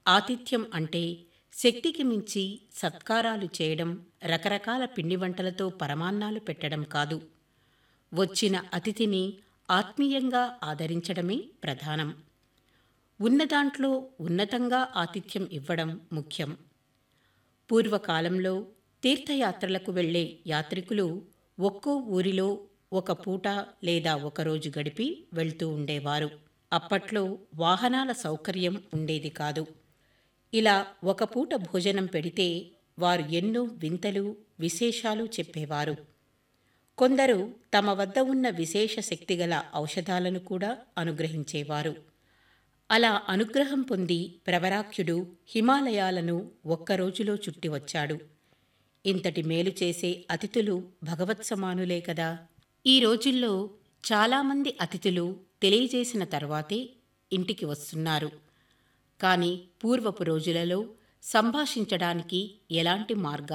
ఆతిథ్యం అంటే శక్తికి మించి సత్కారాలు చేయడం రకరకాల పిండి వంటలతో పరమాన్నాలు పెట్టడం కాదు వచ్చిన అతిథిని ఆత్మీయంగా ఆదరించడమే ప్రధానం ఉన్నదాంట్లో ఉన్నతంగా ఆతిథ్యం ఇవ్వడం ముఖ్యం పూర్వకాలంలో తీర్థయాత్రలకు వెళ్లే యాత్రికులు ఒక్కో ఊరిలో ఒక పూట లేదా ఒక రోజు గడిపి వెళ్తూ ఉండేవారు అప్పట్లో వాహనాల సౌకర్యం ఉండేది కాదు ఇలా ఒక పూట భోజనం పెడితే వారు ఎన్నో వింతలు విశేషాలు చెప్పేవారు కొందరు తమ వద్ద ఉన్న విశేష శక్తిగల ఔషధాలను కూడా అనుగ్రహించేవారు అలా అనుగ్రహం పొంది ప్రవరాఖ్యుడు హిమాలయాలను ఒక్కరోజులో చుట్టి వచ్చాడు ఇంతటి మేలు చేసే అతిథులు భగవత్సమానులే కదా ఈ రోజుల్లో చాలామంది అతిథులు తెలియజేసిన తర్వాతే ఇంటికి వస్తున్నారు కానీ పూర్వపు రోజులలో సంభాషించడానికి ఎలాంటి మార్గాలు